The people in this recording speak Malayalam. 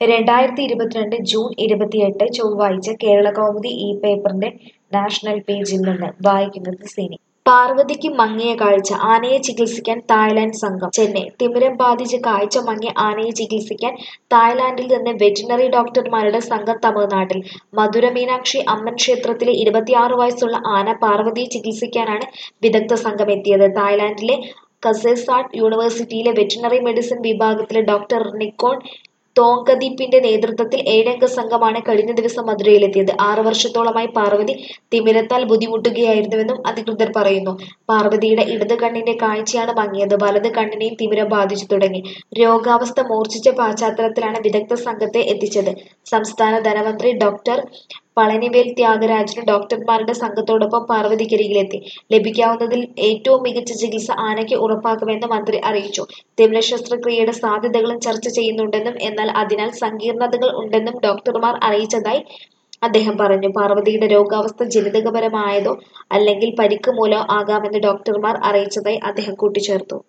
രണ്ടായിരത്തി ഇരുപത്തിരണ്ട് ജൂൺ ഇരുപത്തിയെട്ട് ചൊവ്വാഴ്ച കേരളകൗമുദി ഈ പേപ്പറിന്റെ നാഷണൽ പേജിൽ നിന്ന് വായിക്കുന്നത് സിനി പാർവതിക്ക് മങ്ങിയ കാഴ്ച ആനയെ ചികിത്സിക്കാൻ തായ്ലാന്റ് സംഘം ചെന്നൈ തിമിരം ബാധിച്ച് കാഴ്ച മങ്ങിയ ആനയെ ചികിത്സിക്കാൻ തായ്ലാന്റിൽ നിന്ന് വെറ്റിനറി ഡോക്ടർമാരുടെ സംഘം തമിഴ്നാട്ടിൽ മധുര മീനാക്ഷി അമ്മൻ ക്ഷേത്രത്തിലെ ഇരുപത്തിയാറ് വയസ്സുള്ള ആന പാർവതിയെ ചികിത്സിക്കാനാണ് വിദഗ്ധ സംഘം എത്തിയത് തായ്ലാന്റിലെ കസേസാട്ട് യൂണിവേഴ്സിറ്റിയിലെ വെറ്റിനറി മെഡിസിൻ വിഭാഗത്തിലെ ഡോക്ടർ നിക്കോൺ തോങ്കദീപിന്റെ നേതൃത്വത്തിൽ ഏഴംഗ സംഘമാണ് കഴിഞ്ഞ ദിവസം മധുരയിലെത്തിയത് ആറു വർഷത്തോളമായി പാർവതി തിമിരത്താൽ ബുദ്ധിമുട്ടുകയായിരുന്നുവെന്നും അധികൃതർ പറയുന്നു പാർവതിയുടെ ഇടത് കണ്ണിന്റെ കാഴ്ചയാണ് മങ്ങിയത് വലത് കണ്ണിനെയും തിമിരം ബാധിച്ചു തുടങ്ങി രോഗാവസ്ഥ മൂർച്ഛിച്ച പശ്ചാത്തലത്തിലാണ് വിദഗ്ധ സംഘത്തെ എത്തിച്ചത് സംസ്ഥാന ധനമന്ത്രി ഡോക്ടർ പളനിവേൽ ത്യാഗരാജന് ഡോക്ടർമാരുടെ സംഘത്തോടൊപ്പം പാർവതിക്കരികിലെത്തി ലഭിക്കാവുന്നതിൽ ഏറ്റവും മികച്ച ചികിത്സ ആനയ്ക്ക് ഉറപ്പാക്കുമെന്ന് മന്ത്രി അറിയിച്ചു തിമിര ശസ്ത്രക്രിയയുടെ സാധ്യതകളും ചർച്ച ചെയ്യുന്നുണ്ടെന്നും എന്നാൽ അതിനാൽ സങ്കീർണതകൾ ഉണ്ടെന്നും ഡോക്ടർമാർ അറിയിച്ചതായി അദ്ദേഹം പറഞ്ഞു പാർവതിയുടെ രോഗാവസ്ഥ ജനിതകപരമായതോ അല്ലെങ്കിൽ പരിക്ക് മൂലമോ ആകാമെന്ന് ഡോക്ടർമാർ അറിയിച്ചതായി അദ്ദേഹം കൂട്ടിച്ചേർത്തു